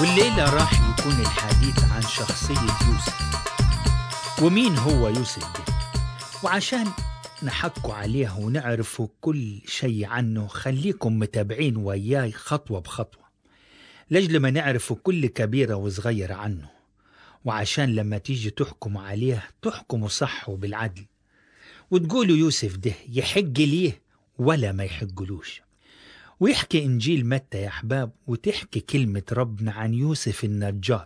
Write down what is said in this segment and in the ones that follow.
والليلة راح يكون الحديث عن شخصية يوسف ومين هو يوسف ده وعشان نحكوا عليه ونعرفوا كل شيء عنه خليكم متابعين وياي خطوة بخطوة لجل ما نعرفوا كل كبيرة وصغيرة عنه وعشان لما تيجي تحكموا عليه تحكموا صح وبالعدل وتقولوا يوسف ده يحق ليه ولا ما يحقلوش ويحكي إنجيل متى يا أحباب وتحكي كلمة ربنا عن يوسف النجار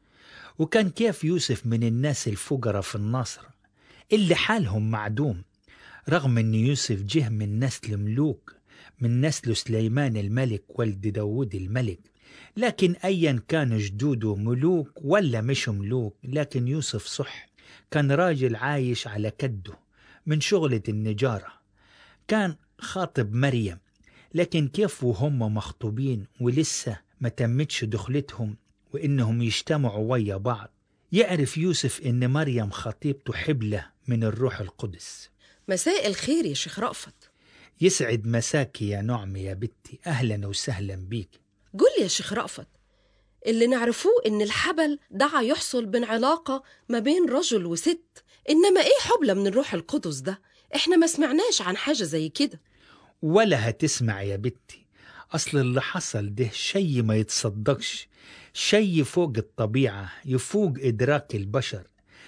وكان كيف يوسف من الناس الفقراء في النصر اللي حالهم معدوم رغم أن يوسف جه من نسل ملوك من نسل سليمان الملك ولد داود الملك لكن أيا كان جدوده ملوك ولا مش ملوك لكن يوسف صح كان راجل عايش على كده من شغلة النجارة كان خاطب مريم لكن كيف وهم مخطوبين ولسه ما تمتش دخلتهم وإنهم يجتمعوا ويا بعض يعرف يوسف إن مريم خطيبته حبلة من الروح القدس مساء الخير يا شيخ رأفت يسعد مساكي يا نعمة يا بنتي أهلا وسهلا بيك قول لي يا شيخ رأفت اللي نعرفوه إن الحبل دعا يحصل بين علاقة ما بين رجل وست إنما إيه حبلة من الروح القدس ده إحنا ما سمعناش عن حاجة زي كده ولا هتسمع يا بنتي أصل اللي حصل ده شي ما يتصدقش شي فوق الطبيعة يفوق إدراك البشر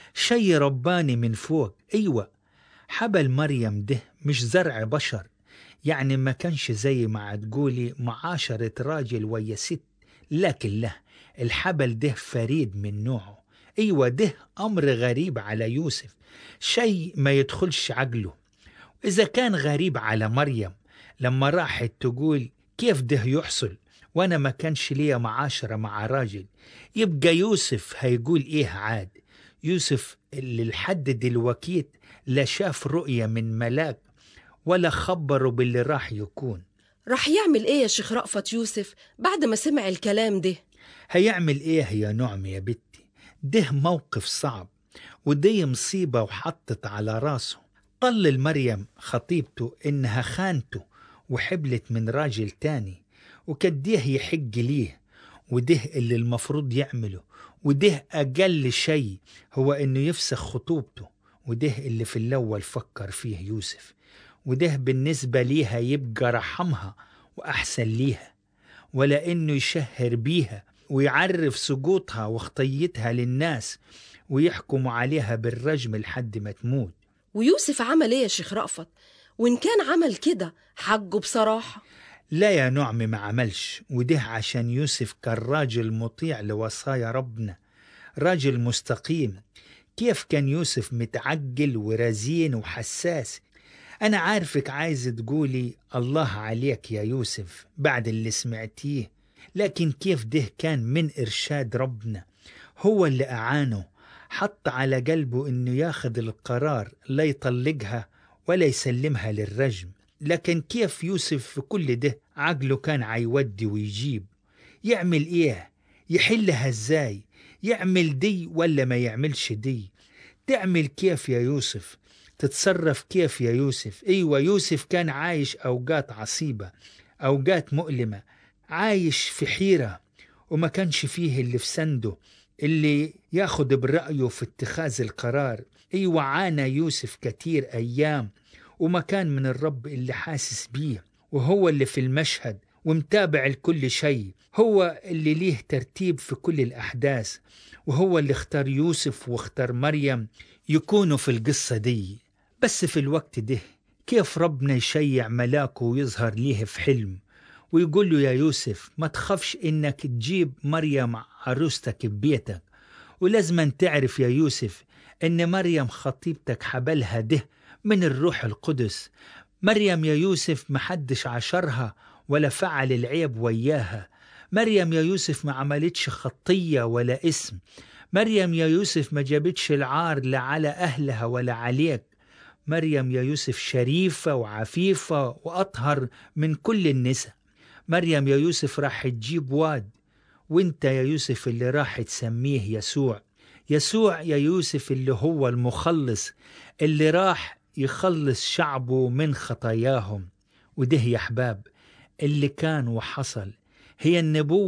شي رباني من فوق أيوة حبل مريم ده مش زرع بشر يعني ما كانش زي ما تقولي معاشرة راجل ويا ست لكن لا الحبل ده فريد من نوعه أيوة ده أمر غريب على يوسف شيء ما يدخلش عقله إذا كان غريب على مريم لما راحت تقول كيف ده يحصل وأنا ما كانش ليا معاشرة مع راجل يبقى يوسف هيقول إيه عاد يوسف اللي لحد دلوقيت لا شاف رؤية من ملاك ولا خبره باللي راح يكون راح يعمل إيه يا شيخ رأفت يوسف بعد ما سمع الكلام ده هيعمل إيه يا نعم يا بنتي ده موقف صعب ودي مصيبة وحطت على راسه قلل مريم خطيبته إنها خانته وحبلت من راجل تاني وكديه يحق ليه وده اللي المفروض يعمله وده أقل شيء هو إنه يفسخ خطوبته وده اللي في الأول فكر فيه يوسف وده بالنسبة ليها يبقى رحمها وأحسن ليها ولا إنه يشهر بيها ويعرف سقوطها وخطيتها للناس ويحكموا عليها بالرجم لحد ما تموت ويوسف عمل إيه يا شيخ رأفت وإن كان عمل كده حقه بصراحة لا يا نعم ما عملش وده عشان يوسف كان راجل مطيع لوصايا ربنا راجل مستقيم كيف كان يوسف متعجل ورزين وحساس أنا عارفك عايز تقولي الله عليك يا يوسف بعد اللي سمعتيه لكن كيف ده كان من إرشاد ربنا هو اللي أعانه حط على قلبه إنه ياخد القرار لا يطلقها ولا يسلمها للرجم لكن كيف يوسف في كل ده عقله كان عيودي ويجيب يعمل إيه يحلها إزاي يعمل دي ولا ما يعملش دي تعمل كيف يا يوسف تتصرف كيف يا يوسف ايوه يوسف كان عايش اوقات عصيبه اوقات مؤلمه عايش في حيره وما كانش فيه اللي في سنده اللي ياخد برأيه في اتخاذ القرار ايوه عانى يوسف كتير ايام وما كان من الرب اللي حاسس بيه وهو اللي في المشهد ومتابع لكل شيء هو اللي ليه ترتيب في كل الأحداث وهو اللي اختار يوسف واختار مريم يكونوا في القصة دي بس في الوقت ده كيف ربنا يشيع ملاكه ويظهر ليه في حلم ويقول له يا يوسف ما تخافش انك تجيب مريم عروستك ببيتك ولازم تعرف يا يوسف ان مريم خطيبتك حبلها ده من الروح القدس مريم يا يوسف محدش عشرها ولا فعل العيب وياها مريم يا يوسف ما عملتش خطية ولا اسم مريم يا يوسف ما جابتش العار لا على أهلها ولا عليك مريم يا يوسف شريفة وعفيفة وأطهر من كل النساء مريم يا يوسف راح تجيب واد وانت يا يوسف اللي راح تسميه يسوع يسوع يا يوسف اللي هو المخلص اللي راح يخلص شعبه من خطاياهم وده يا أحباب اللي كان وحصل هي النبوة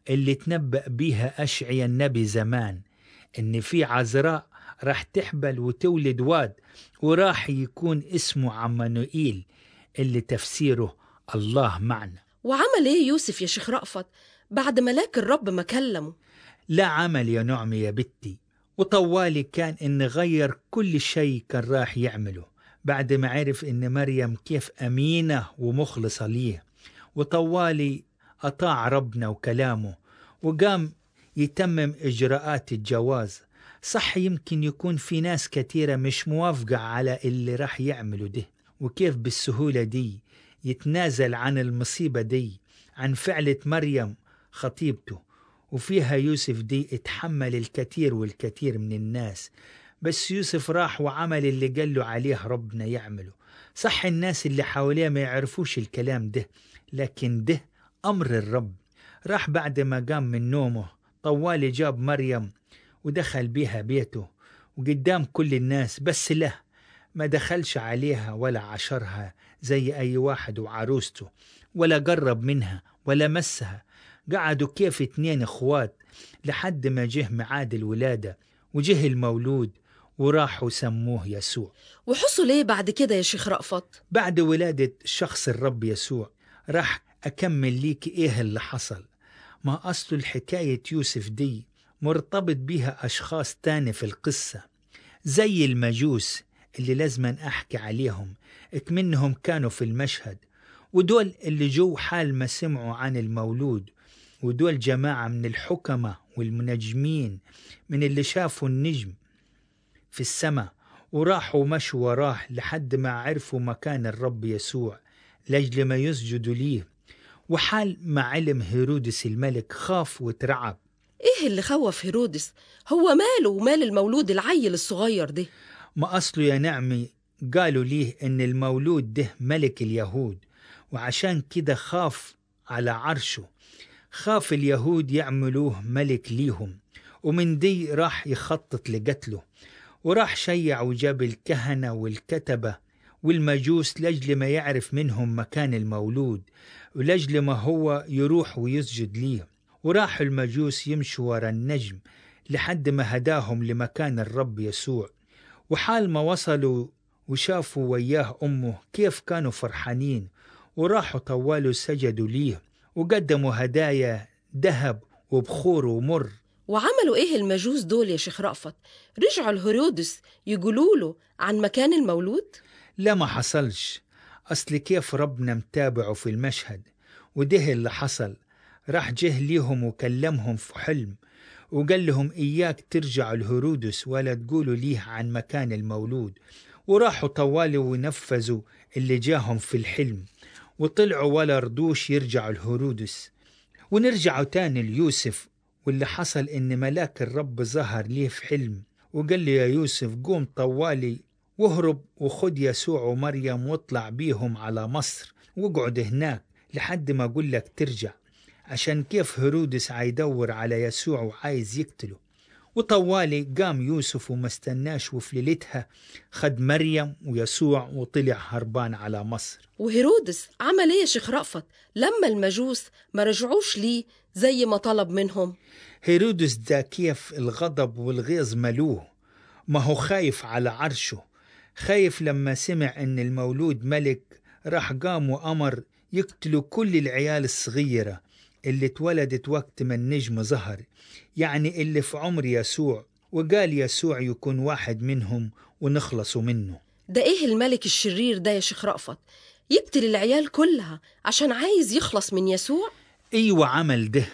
اللي تنبأ بيها أشعيا النبي زمان إن في عذراء راح تحبل وتولد واد وراح يكون اسمه عمانوئيل اللي تفسيره الله معنا وعمل ايه يوسف يا شيخ رأفت بعد ملاك الرب ما كلمه لا عمل يا نعمي يا بنتي وطوالي كان إن غير كل شيء كان راح يعمله بعد ما عرف إن مريم كيف أمينة ومخلصة ليه وطوالي أطاع ربنا وكلامه وقام يتمم إجراءات الجواز صح يمكن يكون في ناس كثيرة مش موافقة على اللي راح يعمله ده وكيف بالسهولة دي يتنازل عن المصيبة دي عن فعلة مريم خطيبته وفيها يوسف دي اتحمل الكثير والكثير من الناس بس يوسف راح وعمل اللي قال له عليه ربنا يعمله صح الناس اللي حواليه ما يعرفوش الكلام ده لكن ده أمر الرب راح بعد ما قام من نومه طوالي جاب مريم ودخل بيها بيته وقدام كل الناس بس له ما دخلش عليها ولا عشرها زي أي واحد وعروسته ولا قرب منها ولا مسها قعدوا كيف اتنين اخوات لحد ما جه ميعاد الولادة وجه المولود وراحوا سموه يسوع وحصل ايه بعد كده يا شيخ رأفت بعد ولادة شخص الرب يسوع راح أكمل ليك إيه اللي حصل ما أصل الحكاية يوسف دي مرتبط بيها أشخاص تاني في القصة زي المجوس اللي لازم أحكي عليهم اكمنهم كانوا في المشهد ودول اللي جو حال ما سمعوا عن المولود ودول جماعة من الحكمة والمنجمين من اللي شافوا النجم في السماء وراحوا مشوا وراه لحد ما عرفوا مكان الرب يسوع لأجل ما يسجدوا ليه وحال ما علم هيرودس الملك خاف وترعب ايه اللي خوف هيرودس هو ماله ومال المولود العيل الصغير ده ما أصله يا نعمي قالوا ليه إن المولود ده ملك اليهود وعشان كده خاف على عرشه خاف اليهود يعملوه ملك ليهم ومن دي راح يخطط لقتله وراح شيع وجاب الكهنة والكتبة والمجوس لأجل ما يعرف منهم مكان المولود ولأجل ما هو يروح ويسجد ليه وراح المجوس يمشوا ورا النجم لحد ما هداهم لمكان الرب يسوع وحال ما وصلوا وشافوا وياه أمه كيف كانوا فرحانين وراحوا طوالوا سجدوا ليه وقدموا هدايا ذهب وبخور ومر وعملوا ايه المجوس دول يا شيخ رأفت رجعوا لهيرودس يقولوا له عن مكان المولود لا ما حصلش أصل كيف ربنا متابعه في المشهد وده اللي حصل راح جه ليهم وكلمهم في حلم وقال لهم إياك ترجعوا لهيرودس ولا تقولوا ليه عن مكان المولود وراحوا طوالي ونفذوا اللي جاهم في الحلم وطلعوا ولا رضوش يرجعوا لهيرودس ونرجعوا تاني ليوسف واللي حصل إن ملاك الرب ظهر ليه في حلم وقال لي يا يوسف قوم طوالي واهرب وخد يسوع ومريم واطلع بيهم على مصر واقعد هناك لحد ما أقول لك ترجع عشان كيف هيرودس عيدور على يسوع وعايز يقتله وطوالي قام يوسف وما استناش وفي ليلتها خد مريم ويسوع وطلع هربان على مصر وهيرودس عمل ايه يا شيخ رأفت لما المجوس ما رجعوش ليه زي ما طلب منهم هيرودس ده كيف الغضب والغيظ ملوه ما هو خايف على عرشه خايف لما سمع ان المولود ملك راح قام وأمر يقتلوا كل العيال الصغيرة اللي اتولدت وقت ما النجم ظهر يعني اللي في عمر يسوع وقال يسوع يكون واحد منهم ونخلصوا منه ده ايه الملك الشرير ده يا شيخ رأفت يقتل العيال كلها عشان عايز يخلص من يسوع ايوه عمل ده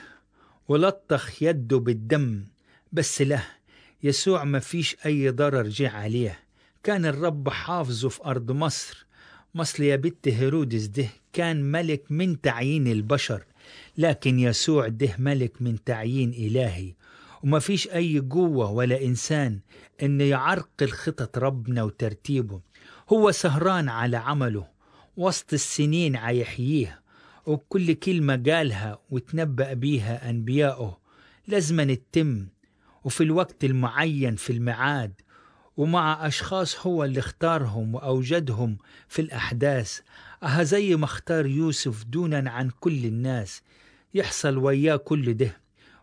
ولطخ يده بالدم بس له يسوع ما فيش اي ضرر جه عليه كان الرب حافظه في ارض مصر مصر يا بنت هيرودس ده كان ملك من تعيين البشر لكن يسوع ده ملك من تعيين إلهي وما فيش أي قوة ولا إنسان إنه يعرقل خطط ربنا وترتيبه هو سهران على عمله وسط السنين عيحييه وكل كلمة قالها وتنبأ بيها أنبياؤه لازم تتم وفي الوقت المعين في الميعاد ومع أشخاص هو اللي اختارهم وأوجدهم في الأحداث أها زي ما اختار يوسف دونا عن كل الناس يحصل وياه كل ده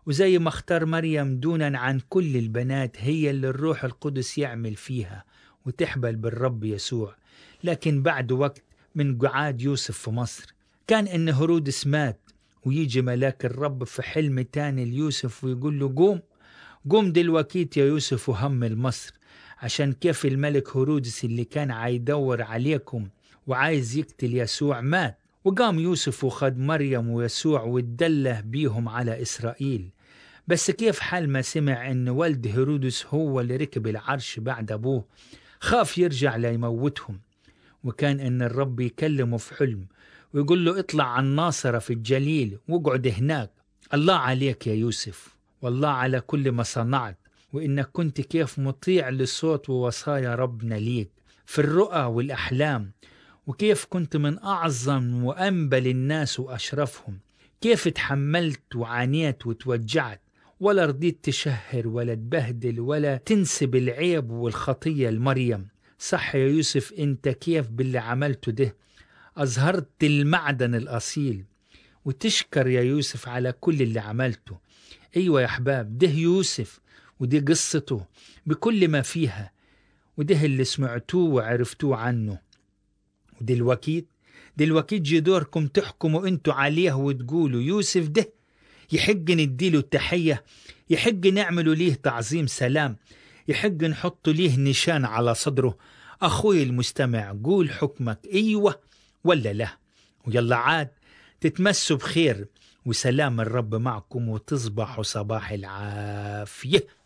وزي ما اختار مريم دونا عن كل البنات هي اللي الروح القدس يعمل فيها وتحبل بالرب يسوع لكن بعد وقت من قعاد يوسف في مصر كان ان هرودس مات ويجي ملاك الرب في حلم تاني ليوسف ويقول له قوم قوم دلوقتي يا يوسف وهم المصر عشان كيف الملك هرودس اللي كان عايدور عليكم وعايز يقتل يسوع مات وقام يوسف وخد مريم ويسوع واتدله بيهم على إسرائيل بس كيف حال ما سمع ان والد هيرودس هو اللي ركب العرش بعد ابوه خاف يرجع ليموتهم وكان ان الرب يكلمه في حلم ويقول له اطلع عن ناصرة في الجليل واقعد هناك الله عليك يا يوسف والله على كل ما صنعت وانك كنت كيف مطيع لصوت ووصايا ربنا ليك في الرؤى والاحلام وكيف كنت من اعظم وانبل الناس واشرفهم كيف تحملت وعانيت وتوجعت ولا رضيت تشهر ولا تبهدل ولا تنسب العيب والخطية لمريم صح يا يوسف انت كيف باللي عملته ده أظهرت المعدن الأصيل وتشكر يا يوسف على كل اللي عملته أيوة يا أحباب ده يوسف ودي قصته بكل ما فيها وده اللي سمعتوه وعرفتوه عنه ودلوقتي دلوقتي جي دوركم تحكموا انتوا عليه وتقولوا يوسف ده يحق نديله التحية يحق نعملوا ليه تعظيم سلام يحق نحط ليه نشان على صدره أخوي المستمع قول حكمك أيوة ولا لا ويلا عاد تتمسوا بخير وسلام الرب معكم وتصبحوا صباح العافيه